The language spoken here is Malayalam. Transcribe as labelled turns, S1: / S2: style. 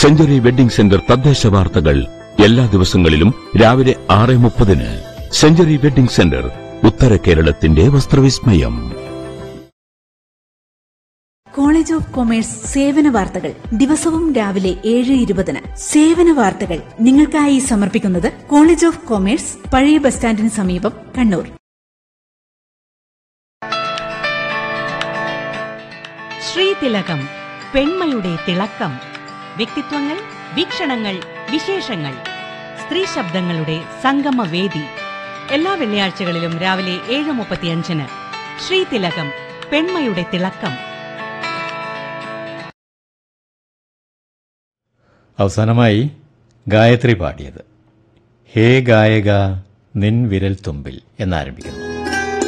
S1: സെഞ്ചുറി വെഡിംഗ് സെന്റർ തദ്ദേശ വാർത്തകൾ എല്ലാ ദിവസങ്ങളിലും രാവിലെ ആറ് മുപ്പതിന് സെഞ്ചുറി വെഡിംഗ് സെന്റർ ഉത്തര കേരളത്തിന്റെ വസ്ത്രവിസ്മയം
S2: കോളേജ് ഓഫ് കൊമേഴ്സ് സേവന വാർത്തകൾ ദിവസവും രാവിലെ ഏഴ് ഇരുപതിന് സേവന വാർത്തകൾ നിങ്ങൾക്കായി സമർപ്പിക്കുന്നത് കോളേജ് ഓഫ് കൊമേഴ്സ് പഴയ ബസ് സ്റ്റാൻഡിന് സമീപം കണ്ണൂർ
S3: ശ്രീതിലകം പെൺമയുടെ തിളക്കം വ്യക്തിത്വങ്ങൾ വീക്ഷണങ്ങൾ വിശേഷങ്ങൾ സ്ത്രീ ശബ്ദങ്ങളുടെ സംഗമവേദി എല്ലാ വെള്ളിയാഴ്ചകളിലും രാവിലെ ഏഴ് മുപ്പത്തിയഞ്ചിന് ശ്രീതിലകം പെൺമയുടെ തിളക്കം
S4: അവസാനമായി ഗായത്രി പാടിയത് ഹേ ഗായക നിൻ വിരൽ തുമ്പിൽ എന്നാരംഭിക്കുന്നു